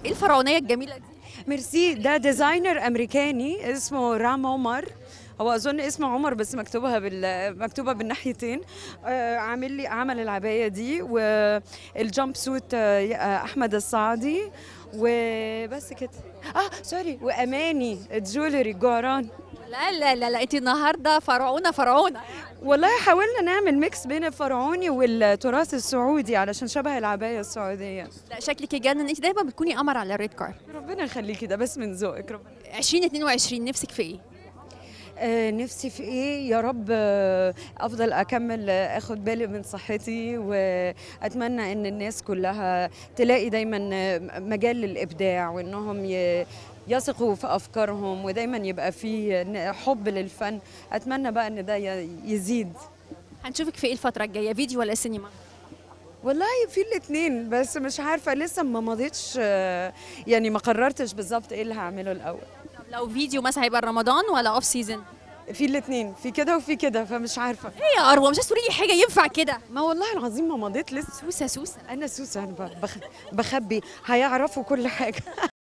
ايه الفرعونيه الجميله دي ميرسي ده ديزاينر امريكاني اسمه رام عمر هو اظن اسمه عمر بس مكتوبها بال مكتوبه بالناحيتين آه، عامل لي عمل العبايه دي والجامب سوت آه، احمد الصعدي وبس كده اه سوري واماني الجولري جعران لا لا لا لا انت النهارده فرعونه فرعونه والله حاولنا نعمل ميكس بين الفرعوني والتراث السعودي علشان شبه العبايه السعوديه لا شكلك يجنن انت دايما بتكوني قمر على الريد كارد ربنا يخليكي ده بس من ذوقك ربنا 2022 نفسك في ايه آه، نفسي في ايه يا رب آه، افضل اكمل آه، اخد بالي من صحتي واتمنى ان الناس كلها تلاقي دايما آه، مجال للابداع وانهم ي- يثقوا في افكارهم ودايما يبقى في حب للفن اتمنى بقى ان ده ي- يزيد هنشوفك في ايه الفتره الجايه فيديو ولا سينما والله في الاثنين بس مش عارفه لسه ما مضيتش آه، يعني ما قررتش بالظبط ايه اللي هعمله الاول طب لو فيديو مثلا هيبقى رمضان ولا اوف سيزون في الاثنين في كده وفي كده فمش عارفه ايه يا اروى مش عايزه تقولي لي حاجه ينفع كده ما والله العظيم ما مضيت لسه سوسه سوسه انا سوسن بخ- بخبي هيعرفوا كل حاجه